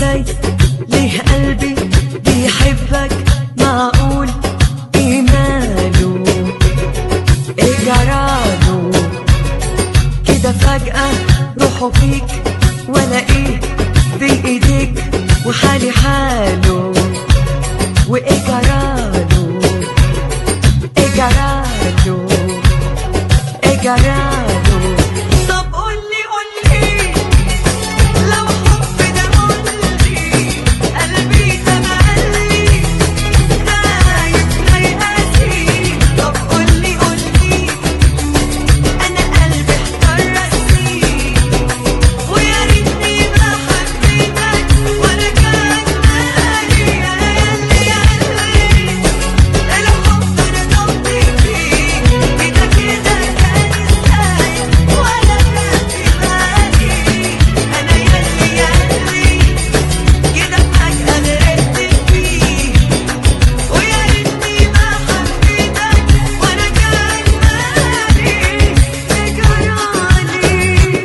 ازاي ليه قلبي بيحبك معقول ايمانه ايه جراله كده فجأة روحه فيك ولا ايه بايديك وحالي حاله وايه جراله ايه جراله ايه جراله طب قولي قولي لو حب ده قولي قلبي تملي خايف لا يقاسي طب قولي قولي انا قلبي احتار راسي ويا ريتني ما حبيتك ولا كان مالي يا قلبي يا قلبي الحب انا ضبطي فيه كده كده كان ازاي ولا كان في بالي انا ياللي يا قلبي كده فجأة غرقت فيه ويا ريتني ما حبيتك ولا كان مالي جرالي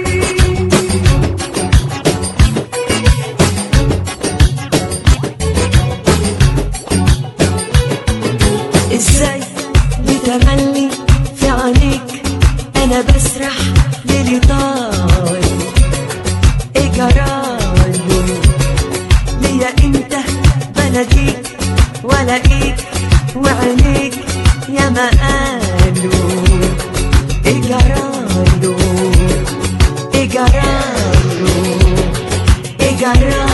ازاي بتملي في عينيك انا بسرح ليلي طال ايه جراله ليا انت بناديك والاقيك وعينيك يا ما قالوا ايه جراله ايه جراله ايه جراله